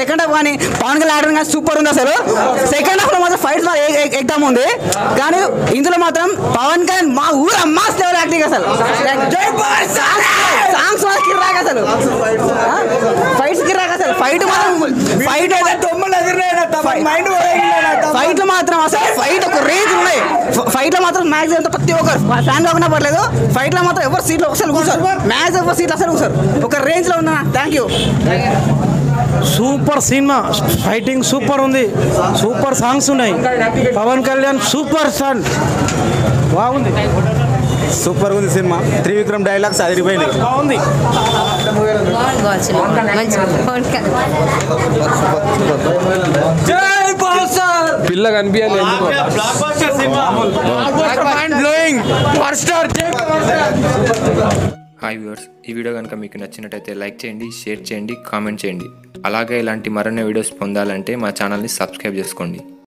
second half కానీ పవన్ కళ్యాణ్ ఆడడం కానీ సూపర్ ఉంది అసలు సెకండ్ హాఫ్ లో మాత్రం ఫైట్స్ ఎగ్జామ్ ఉంది కానీ ఇందులో మాత్రం పవన్ కళ్యాణ్ మా ఊరు అమ్మాస్ లెవెల్ యాక్టింగ్ అసలు సాంగ్స్ మాత్రం కిర్రాక్ అసలు ఫైట్స్ కిర్రాక్ అసలు ఫైట్ మాత్రం ఫైట్ మైండ్ ఫైట్ లో మాత్రం అసలు ఫైట్ ఒక రేంజ్ ఉన్నాయి ఫైట్ లో మాత్రం మ్యాక్స్ అంతా ప్రతి ఒక్కరు ఫ్యాన్ కాకుండా పర్లేదు ఫైట్ లో మాత్రం ఎవరు సీట్లో అసలు కూర్చోరు మ్యాక్స్ ఎవరు సీట్లు అసలు కూర్చోరు ఒక రేంజ్ లో ఉన్నా thank you super cinema fighting super ఉంది సూపర్ సాంగ్స్ ఉన్నాయి పవన్ కళ్యాణ్ సూపర్ స్టార్ బాగుంది సూపర్ ఉంది సినిమా త్రివిక్రమ్ డైలాగ్స్ అదిరిపోయింది బాగుంది మంచి పిల్ల కనిపించాలి ఎందుకో హాయ్ వ్యూవర్స్ ఈ వీడియో కనుక మీకు నచ్చినట్టయితే లైక్ చేయండి షేర్ చేయండి కామెంట్ చేయండి అలాగే ఇలాంటి మరిన్ని వీడియోస్ పొందాలంటే మా ఛానల్ని సబ్స్క్రైబ్ చేసుకోండి